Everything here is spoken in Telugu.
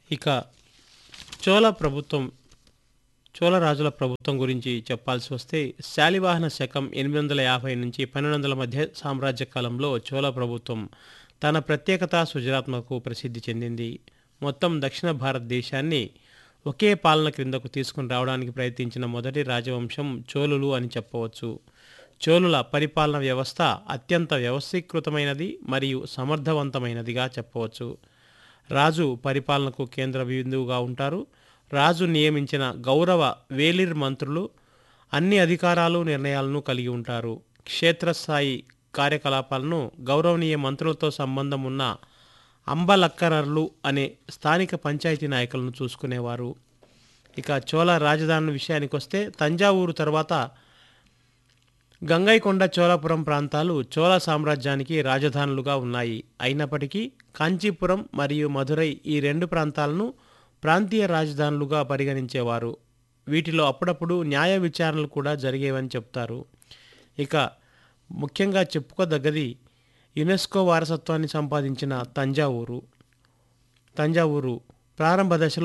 ఇక చోళ ప్రభుత్వం చోళ రాజుల ప్రభుత్వం గురించి చెప్పాల్సి వస్తే శాలివాహన శకం ఎనిమిది వందల యాభై నుంచి పన్నెండు వందల మధ్య సామ్రాజ్య కాలంలో చోళ ప్రభుత్వం తన ప్రత్యేకత సృజనాత్మకు ప్రసిద్ధి చెందింది మొత్తం దక్షిణ భారతదేశాన్ని ఒకే పాలన క్రిందకు తీసుకుని రావడానికి ప్రయత్నించిన మొదటి రాజవంశం చోళులు అని చెప్పవచ్చు చోళుల పరిపాలన వ్యవస్థ అత్యంత వ్యవస్థీకృతమైనది మరియు సమర్థవంతమైనదిగా చెప్పవచ్చు రాజు పరిపాలనకు కేంద్ర బిందువుగా ఉంటారు రాజు నియమించిన గౌరవ వేలిర్ మంత్రులు అన్ని అధికారాలు నిర్ణయాలను కలిగి ఉంటారు క్షేత్రస్థాయి కార్యకలాపాలను గౌరవనీయ మంత్రులతో సంబంధం ఉన్న అంబలక్కరర్లు అనే స్థానిక పంచాయతీ నాయకులను చూసుకునేవారు ఇక చోళ రాజధాని విషయానికి వస్తే తంజావూరు తర్వాత గంగైకొండ చోళపురం ప్రాంతాలు చోళ సామ్రాజ్యానికి రాజధానులుగా ఉన్నాయి అయినప్పటికీ కాంచీపురం మరియు మధురై ఈ రెండు ప్రాంతాలను ప్రాంతీయ రాజధానులుగా పరిగణించేవారు వీటిలో అప్పుడప్పుడు న్యాయ విచారణలు కూడా జరిగేవని చెప్తారు ఇక ముఖ్యంగా చెప్పుకోదగ్గది యునెస్కో వారసత్వాన్ని సంపాదించిన తంజావూరు తంజావూరు ప్రారంభ దశలో